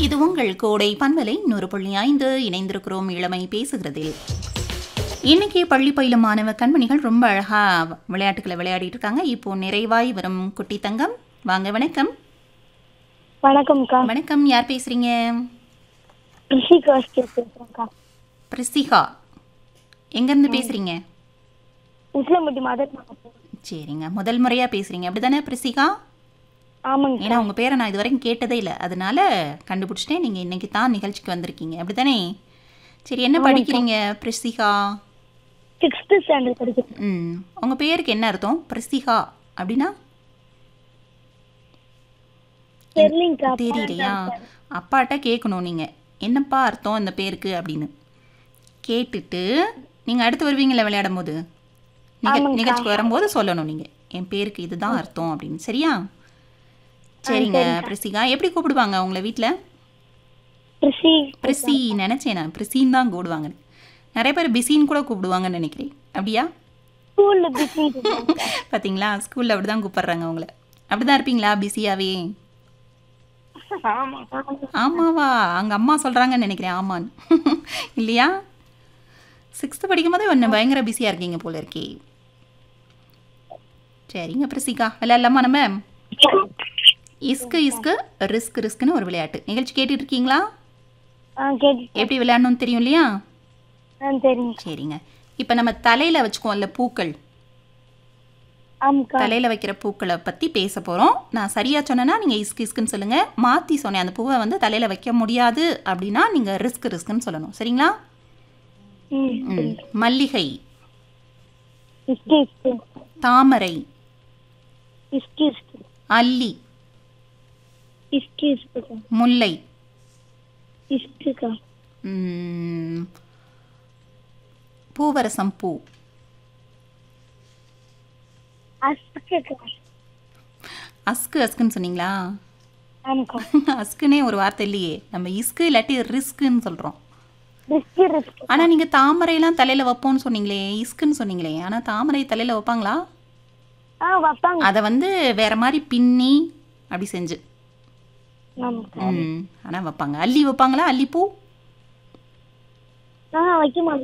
இது உங்கள் கோடை பண்பலை நூறு புள்ளி ஐந்து இணைந்திருக்கிறோம் இளமை பேசுகிறதில் இன்னைக்கு பள்ளி பயிலும் மாணவ கண்மணிகள் ரொம்ப அழகா விளையாட்டுகளை விளையாடிட்டு இருக்காங்க இப்போ நிறைவாய் வரும் குட்டி தங்கம் வாங்க வணக்கம் வணக்கம்க்கா வணக்கம் யார் பேசுறீங்க ரிஷிக் ஆஸ்கர் பேசுறேன்க்கா பிரிஸ்திகா எங்கேருந்து பேசுறீங்க உசிலம்பட்டி மதர் சரிங்க முதல் முறையாக பேசுறீங்க அப்படிதானே பிரிஸ்திகா ஆமாங்க ஏன்னா உங்கள் பேரை நான் இது வரைக்கும் கேட்டதே இல்லை அதனால கண்டுபிடிச்சிட்டேன் நீங்கள் இன்னைக்கு தான் நிகழ்ச்சிக்கு வந்திருக்கீங்க அப்படிதானே சரி என்ன படிக்கிறீங்க பிரிஸ்திகா சிக்ஸ்த்து ஸ்டாண்டர்ட் படிக்கிறேன் ம் உங்கள் பேருக்கு என்ன அர்த்தம் பிரிஸ்திகா அப்படின்னா தெரியலங்கக்கா தெரியலையா அப்பாட்ட கேட்கணும் நீங்கள் என்னப்பா அர்த்தம் இந்த பேருக்கு அப்படின்னு கேட்டுட்டு நீங்கள் அடுத்து வருவீங்களா விளையாடும் போது நிக- நிகழ்ச்சிக்கு வரும்போது சொல்லணும் நீங்கள் என் பேருக்கு இதுதான் அர்த்தம் அப்படின்னு சரியா சரிங்க பிரிசிகா எப்படி கூப்பிடுவாங்க உங்களை வீட்டில் ரிஷி பிரிசி நினச்சேன் நான் பிரிசின்னு தான் கூப்பிடுவாங்க நிறைய பேர் பிஸின்னு கூட கூப்பிடுவாங்கன்னு நினைக்கிறேன் அப்படியா ஸ்கூல்ல பிஸி பார்த்தீங்களா ஸ்கூலில் அப்படி தான் கூப்பிட்றாங்க உங்களை அப்படி தான் இருப்பீங்களா பிஸியாகவே ஆமா ஆமாவா அங்க அம்மா சொல்றாங்கன்னு நினைக்கிறேன் ஆமான்னு இல்லையா சிக்ஸ்த்து படிக்கும் போதே ஒன்று பயங்கர பிஸியாக இருக்கீங்க போல இருக்கே சரிங்க பிரசிகா விளையாடலாமா நம்ம இஸ்கு இஸ்கு ரிஸ்க் ரிஸ்க்னு ஒரு விளையாட்டு நிகழ்ச்சி கேட்டுட்டு இருக்கீங்களா ஆ கேட்டு எப்படி விளையாடணும்னு தெரியும் இல்லையா ஆ தெரியுங்க சரிங்க இப்போ நம்ம தலையில் வச்சுக்குவோம்ல பூக்கள் ஆமாக்கா தலையில் வைக்கிற பூக்களை பற்றி பேச போகிறோம் நான் சரியாக சொன்னேன்னா நீங்கள் இஸ்கு இஸ்குன்னு சொல்லுங்கள் மாற்றி சொன்னேன் அந்த பூவை வந்து தலையில் வைக்க முடியாது அப்படின்னா நீங்கள் ரிஸ்க் ரிஸ்க்குன்னு சொல்லணும் சரிங்களா ம் ம். மல்லிகை இஸ்கி இஸ்கி தாமரை இஸ்கி இஸ்கி அல்லி இஸ்கி இஸ்கிக்கா முல்லை இஸ்கிக்கா ம், பூவரசம் பூ அஸ்கிக்கா அஸ்கு அஸ்குன்னு சொன்னீங்களா ஆமாக்கா அஸ்குனே ஒரு வார்த்தை இல்லையே நம்ம இஸ்கு இல்லாட்டி ரிஸ்க்குன்னு சொல்கிறோம் ரிஸ்கி ரிஸ்க் ஆனால் நீங்கள் தாமரைலாம் தலையில் வைப்போம்னு சொன்னீங்களே இஸ்குன்னு சொன்னீங்களே ஆனால் தாமரை தலையில் வைப்பாங்களா ஆ வைப்பாங்க அதை வந்து வேற மாதிரி பின்னி அப்படி செஞ்சு ஆமாக்கா ம் ஆனால் வைப்பாங்க அல்லி வைப்பாங்களா அல்லிப்பூ ஆ வைக்க மாட்டேன்